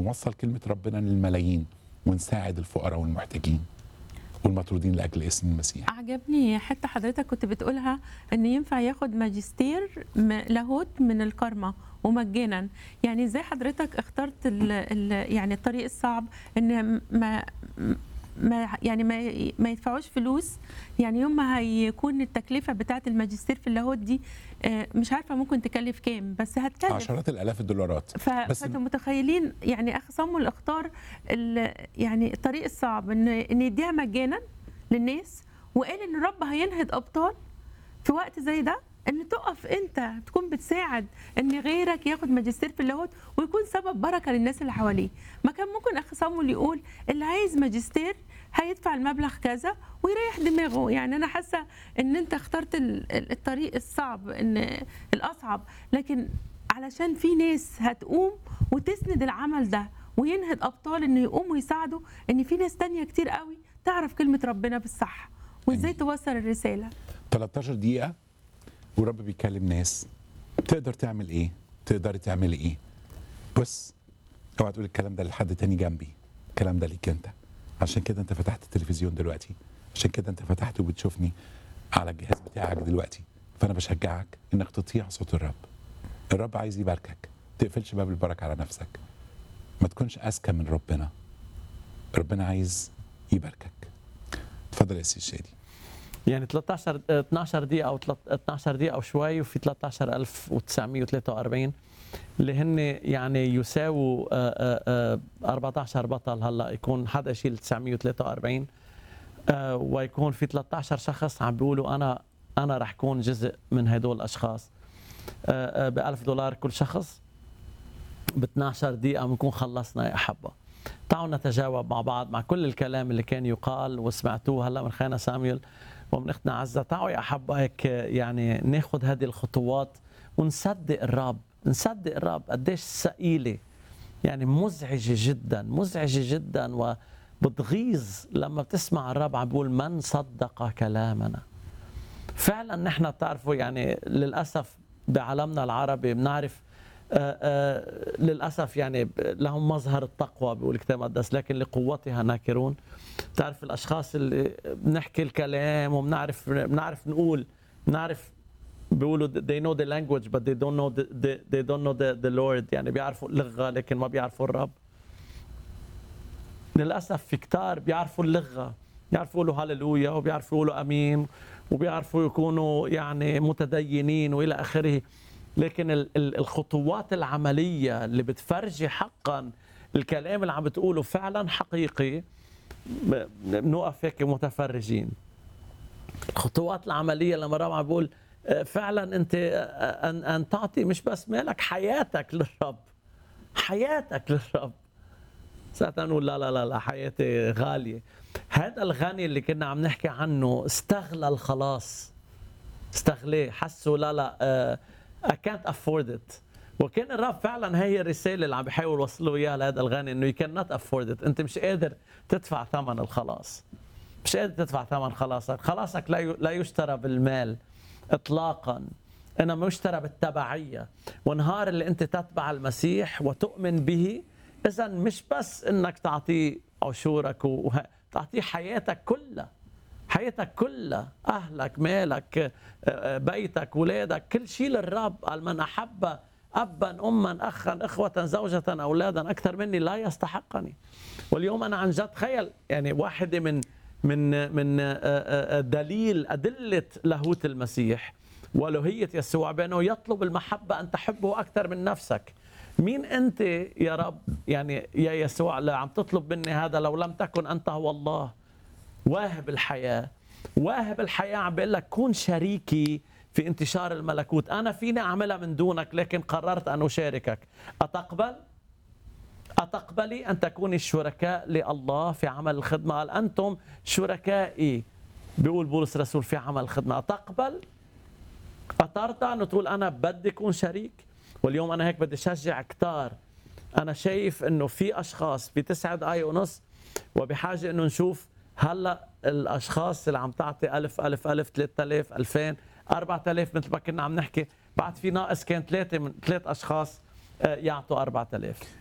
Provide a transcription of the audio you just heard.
ونوصل كلمه ربنا للملايين ونساعد الفقراء والمحتاجين والمطرودين لاجل اسم المسيح عجبني حتى حضرتك كنت بتقولها ان ينفع ياخد ماجستير م- لاهوت من الكارما ومجانا يعني ازاي حضرتك اخترت ال ال يعني الطريق الصعب ان ما ما يعني ما ما يدفعوش فلوس يعني يوم ما هيكون التكلفه بتاعه الماجستير في اللاهوت دي آه، مش عارفه ممكن تكلف كام بس هتكلف عشرات الالاف الدولارات ف... بس- فانتم متخيلين يعني اخ صامويل اختار ال... يعني الطريق الصعب ان ان يديها مجانا للناس وقال ان الرب هينهض ابطال في وقت زي ده ان تقف انت تكون بتساعد ان غيرك ياخد ماجستير في اللاهوت ويكون سبب بركه للناس اللي حواليه ما كان ممكن اخ صامويل يقول اللي عايز ماجستير هيدفع المبلغ كذا ويريح دماغه يعني انا حاسه ان انت اخترت ال- ال- الطريق الصعب ان الاصعب لكن علشان في ناس هتقوم وتسند العمل ده وينهض ابطال انه يقوموا يساعدوا ان في ناس تانية كتير قوي تعرف كلمه ربنا بالصح وازاي توصل الرساله 13 دقيقة ورب بيكلم ناس تقدر تعمل ايه؟ تقدري تعملي ايه؟ بص اوعى تقول الكلام ده لحد تاني جنبي الكلام ده ليك انت عشان كده انت فتحت التلفزيون دلوقتي عشان كده انت فتحت وبتشوفني على الجهاز بتاعك دلوقتي فانا بشجعك انك تطيع صوت الرب الرب عايز يباركك تقفلش باب البركة على نفسك ما تكونش اذكى من ربنا ربنا عايز يباركك اتفضل يا سي الشادي يعني 13 آه، 12 دقيقة أو تلت- 12 دقيقة أو شوي وفي 13943 اللي هن يعني يساووا آه، آه، آه، 14 بطل هلا يكون حدا يشيل 943 آه، ويكون في 13 شخص عم بيقولوا أنا أنا رح كون جزء من هدول الأشخاص ب 1000 دولار كل شخص ب 12 دقيقة بنكون خلصنا يا أحبة تعالوا نتجاوب مع بعض مع كل الكلام اللي كان يقال وسمعتوه هلا من خينا ساميول ومن اختنا عزة تعالوا يا أحبة هيك يعني ناخذ هذه الخطوات ونصدق الرب نصدق الرب قديش ثقيلة يعني مزعجة جدا مزعجة جدا وبتغيظ لما بتسمع الرب عم بيقول من صدق كلامنا فعلا نحن بتعرفوا يعني للاسف بعالمنا العربي بنعرف آه، آه، للاسف يعني ب- لهم مظهر التقوى بيقول الكتاب المقدس لكن لقوتها ناكرون بتعرف الاشخاص اللي بنحكي الكلام وبنعرف بنعرف نقول بنعرف بيقولوا they know the language but they don't know the, the, they don't know the, the Lord يعني بيعرفوا اللغة لكن ما بيعرفوا الرب للاسف في كتار بيعرفوا اللغه بيعرفوا يقولوا هللويا وبيعرفوا يقولوا امين وبيعرفوا يكونوا يعني متدينين والى اخره لكن ال- ال- الخطوات العمليه اللي بتفرجي حقا الكلام اللي عم بتقوله فعلا حقيقي ب- بنوقف هيك متفرجين الخطوات العمليه لما الرب عم بيقول آه، فعلا انت آه، ان ان تعطي مش بس مالك حياتك للرب حياتك للرب ساعتها نقول لا لا لا لا حياتي غالية هذا الغني اللي كنا عم نحكي عنه استغلى الخلاص استغلاه حسوا لا لا uh, I can't afford it وكان الرب فعلا هي الرسالة اللي عم بيحاول يوصلوا اياها لهذا الغني انه you cannot afford it انت مش قادر تدفع ثمن الخلاص مش قادر تدفع ثمن خلاصك خلاصك لا ي- لا يشترى بالمال اطلاقا انما يشترى بالتبعيه ونهار اللي انت تتبع المسيح وتؤمن به اذا مش بس انك تعطيه عشورك وه... تعطيه حياتك كلها حياتك كلها اهلك مالك آه، آه، بيتك اولادك كل شيء للرب قال من احب ابا اما اخا اخوه زوجه اولادا اكثر مني لا يستحقني واليوم انا عن جد تخيل يعني واحده من من من آه، آه، آه، دليل ادله لاهوت المسيح والوهيه يسوع بانه يطلب المحبه ان تحبه اكثر من نفسك مين انت يا رب يعني يا يسوع اللي عم تطلب مني هذا لو لم تكن انت هو الله واهب الحياه واهب الحياه عم بيقول لك كون شريكي في انتشار الملكوت انا فيني اعملها من دونك لكن قررت ان اشاركك اتقبل أتقبلي أن تكوني الشركاء لله في عمل الخدمة قال أنتم شركائي بيقول بولس الرسول في عمل الخدمة أتقبل أترضى أنه تقول أنا بدي أكون شريك واليوم أنا هيك بدي أشجع كتار أنا شايف أنه في أشخاص في تسعة دقايق ونص وبحاجة أنه نشوف هلا الاشخاص اللي عم تعطي ألف ألف ألف 3000 2000 4000 مثل ما كنا عم نحكي بعد في ناقص كان ثلاثه من ثلاث اشخاص آه، يعطوا 4000